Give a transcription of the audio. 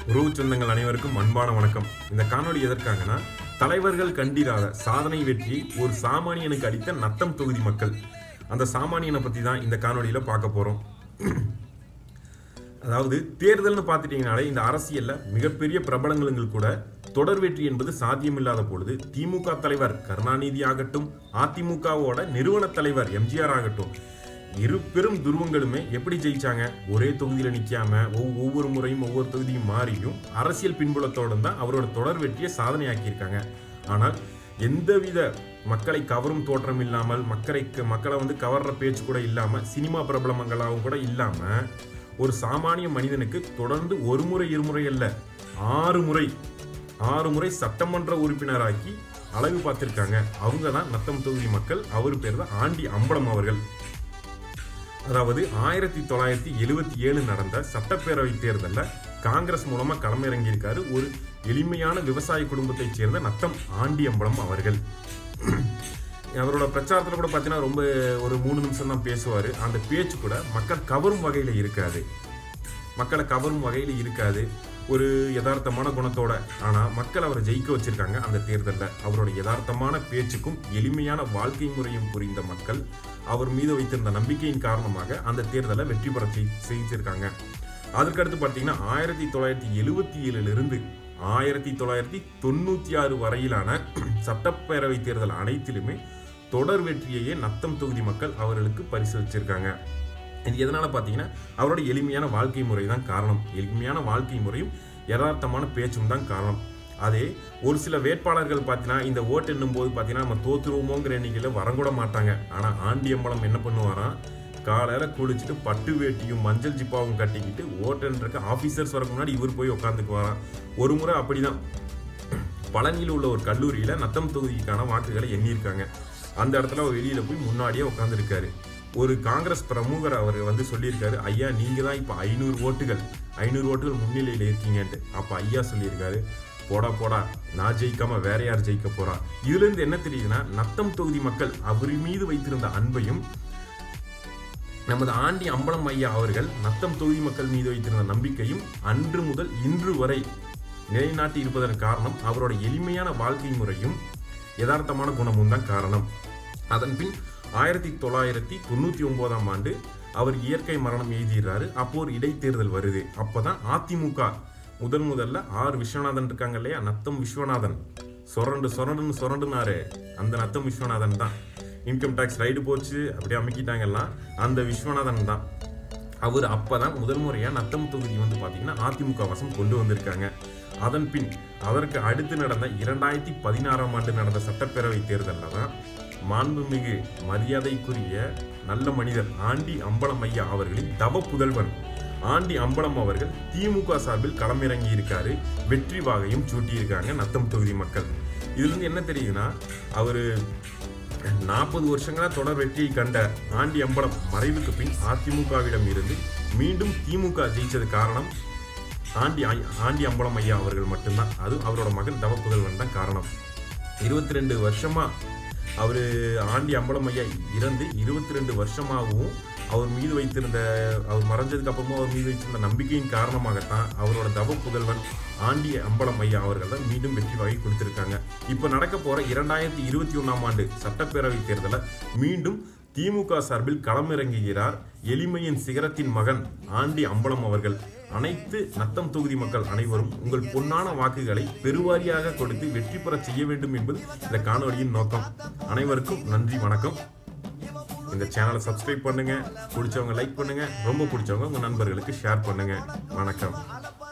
உறவு சொந்தங்கள் அனைவருக்கும் அன்பான வணக்கம் இந்த காணொளி எதற்காகனா தலைவர்கள் கண்டிராத சாதனை வெற்றி ஒரு சாமானியனுக்கு அளித்த நத்தம் தொகுதி மக்கள் அந்த சாமானியனை பத்தி தான் இந்த காணொளியில பார்க்க போறோம் அதாவது தேர்தல்னு பார்த்துட்டீங்கனாலே இந்த அரசியல்ல மிகப்பெரிய பிரபலங்கள் கூட தொடர் வெற்றி என்பது சாத்தியமில்லாத பொழுது திமுக தலைவர் கருணாநிதி ஆகட்டும் அதிமுகவோட நிறுவன தலைவர் எம்ஜிஆர் ஆகட்டும் இரு பெரும் துருவங்களுமே எப்படி ஜெயிச்சாங்க ஒரே தொகுதியில நிக்காம ஒவ்- ஒவ்வொரு முறையும் ஒவ்வொரு தொகுதியும் மாறியும் அரசியல் பின்புலத்தோட தான் அவரோட தொடர் வெற்றியை சாதனையாக்கியிருக்காங்க ஆனால் எந்தவித மக்களை கவரும் தோற்றம் இல்லாமல் மக்களை மக்களை வந்து கவர்ற பேச்சு கூட இல்லாம சினிமா பிரபலமங்களாகவும் கூட இல்லாம ஒரு சாமானிய மனிதனுக்கு தொடர்ந்து ஒரு முறை இருமுறை அல்ல ஆறு முறை ஆறு முறை சட்டமன்ற உறுப்பினராக்கி அழகு பார்த்திருக்காங்க அவங்க தான் நத்தம் தொகுதி மக்கள் அவர் பேர் தான் ஆண்டி அம்பலம் அவர்கள் அதாவது ஆயிரத்தி தொள்ளாயிரத்தி எழுவத்தி ஏழு நடந்த சட்டப்பேரவை தேர்தலில் காங்கிரஸ் மூலமா களமிறங்கியிருக்காரு ஒரு எளிமையான விவசாய குடும்பத்தைச் சேர்ந்த நத்தம் ஆண்டியம்பலம் அவர்கள் அவரோட பிரச்சாரத்தில் கூட பார்த்தீங்கன்னா ரொம்ப ஒரு மூணு நிமிஷம் தான் பேசுவார் அந்த பேச்சு கூட மக்கள் கவரும் வகையில் இருக்காது மக்களை கவரும் வகையில் இருக்காது ஒரு யதார்த்தமான குணத்தோட ஆனால் மக்கள் அவரை ஜெயிக்க வச்சிருக்காங்க அந்த தேர்தலில் அவரோட யதார்த்தமான பேச்சுக்கும் எளிமையான வாழ்க்கை முறையும் புரிந்த மக்கள் அவர் மீது வைத்திருந்த நம்பிக்கையின் காரணமாக அந்த தேர்தலை வெற்றி பெற செய்- செய்திருக்காங்க அதற்கடுத்து பார்த்தீங்கன்னா ஆயிரத்தி தொள்ளாயிரத்தி எழுவத்தி ஏழுலிருந்து ஆயிரத்தி தொள்ளாயிரத்தி தொண்ணூற்றி ஆறு வரையிலான சட்டப்பேரவை தேர்தல் அனைத்திலுமே தொடர் வெற்றியையே நத்தம் தொகுதி மக்கள் அவர்களுக்கு பரிசளிச்சிருக்காங்க இது எதனால பார்த்தீங்கன்னா அவரோட எளிமையான வாழ்க்கை முறை தான் காரணம் எளிமையான வாழ்க்கை முறையும் யதார்த்தமான பேச்சும் தான் காரணம் அதே ஒரு சில வேட்பாளர்கள் பார்த்தீங்கன்னா இந்த ஓட்டு எண்ணும் போது பார்த்தீங்கன்னா நம்ம தோத்துருவோமோங்கிற எண்ணிக்கையில் வரக்கூட மாட்டாங்க ஆனால் ஆண்டியம்பலம் என்ன பண்ணுவாராம் காலையில் குளிச்சுட்டு பட்டு வேட்டியும் மஞ்சள் ஜிப்பாவும் கட்டிக்கிட்டு ஓட்டுன்றக்கு ஆஃபீஸர்ஸ் வரக்கு முன்னாடி இவர் போய் உட்காந்துக்குவாராம் ஒரு முறை அப்படிதான் பழனியில் உள்ள ஒரு கல்லூரியில நத்தம் தொகுதிக்கான வாக்குகளை எண்ணியிருக்காங்க அந்த இடத்துல அவர் வெளியில போய் முன்னாடியே உட்காந்துருக்காரு ஒரு காங்கிரஸ் பிரமுகர் அவர் வந்து சொல்லியிருக்காரு ஐயா நீங்க தான் இப்ப ஐநூறு ஓட்டுகள் ஐநூறு ஓட்டுகள் முன்னிலையில இருக்கீங்கன்ட்டு அப்ப ஐயா சொல்லியிருக்காரு போடா போடா நான் ஜெயிக்காம வேற யார் ஜெயிக்க போறா இதுல இருந்து என்ன தெரியுதுன்னா நத்தம் தொகுதி மக்கள் அவர் மீது வைத்திருந்த அன்பையும் நமது ஆண்டி அம்பலம் ஐயா அவர்கள் நத்தம் தொகுதி மக்கள் மீது வைத்திருந்த நம்பிக்கையும் அன்று முதல் இன்று வரை நிலைநாட்டி இருப்பதன் காரணம் அவரோட எளிமையான வாழ்க்கை முறையும் யதார்த்தமான குணமும் தான் காரணம் அதன் பின் ஆயிரத்தி தொள்ளாயிரத்தி தொண்ணூத்தி ஒன்பதாம் ஆண்டு அவர் இயற்கை மரணம் எழுதிடுறாரு அப்போ ஒரு இடைத்தேர்தல் வருது அப்பதான் அதிமுக முதன் முதல்ல ஆர் விஸ்வநாதன் இருக்காங்க இல்லையா நத்தம் விஸ்வநாதன் சொரண்டு சொரண்டுன்னு சொரண்டுனாரு அந்த நத்தம் விஸ்வநாதன் தான் இன்கம் டேக்ஸ் ரைடு போச்சு அப்படியே அமைக்கிட்டாங்கல்லாம் அந்த விஸ்வநாதன் தான் அவர் அப்பதான் முதல் முறையா நத்தம் தொகுதி வந்து பாத்தீங்கன்னா அதிமுக வசம் கொண்டு வந்திருக்காங்க அதன் பின் அதற்கு அடுத்து நடந்த இரண்டாயிரத்தி பதினாறாம் ஆண்டு நடந்த சட்டப்பேரவை தேர்தலில் தான் மாண்புமிகு மரியாதைக்குரிய நல்ல மனிதர் ஆண்டி அம்பலம் ஐயா அவர்களின் தவ புதல்வன் ஆண்டி அம்பலம் அவர்கள் திமுக சார்பில் களமிறங்கி இருக்காரு வெற்றி வாகையும் சூட்டியிருக்காங்க நத்தம் தொகுதி மக்கள் இதுல இருந்து என்ன தெரியுதுன்னா அவரு நாற்பது வருஷங்களா தொடர் வெற்றியை கண்ட ஆண்டி அம்பலம் மறைவுக்கு பின் அதிமுகவிடம் இருந்து மீண்டும் திமுக ஜெயிச்சது காரணம் ஆண்டி ஐ- ஆண்டி அம்பலம் ஐயா அவர்கள் மட்டும்தான் அது அவரோட மகன் தவ புதல்வன் தான் காரணம் இருபத்தி ரெண்டு வருஷமா அவரு ஆண்டி அம்பலம் ஐயா இறந்து இருபத்தி ரெண்டு வருஷமாகவும் அவர் மீது வைத்திருந்த அவர் மறைஞ்சதுக்கு அப்புறமும் அவர் மீது வைத்திருந்த நம்பிக்கையின் காரணமாகத்தான் அவரோட தவ புதல்வன் ஆண்டி அம்பலம் ஐயா அவர்கள் தான் மீண்டும் வெற்றி வாங்கி கொடுத்திருக்காங்க இப்போ நடக்க போற இரண்டாயிரத்தி இருபத்தி ஒண்ணாம் ஆண்டு சட்டப்பேரவை தேர்தலை மீண்டும் திமுக சார்பில் களமிறங்குகிறார் எளிமையின் சிகரத்தின் மகன் ஆண்டி அம்பலம் அவர்கள் அனைத்து நத்தம் தொகுதி மக்கள் அனைவரும் உங்கள் பொன்னான வாக்குகளை பெருவாரியாக கொடுத்து வெற்றி பெற செய்ய வேண்டும் என்பது இந்த காணொளியின் நோக்கம் அனைவருக்கும் நன்றி வணக்கம் இந்த சேனலை சப்ஸ்கிரைப் பண்ணுங்க பிடிச்சவங்க லைக் பண்ணுங்க ரொம்ப பிடிச்சவங்க உங்க நண்பர்களுக்கு ஷேர் பண்ணுங்க வணக்கம்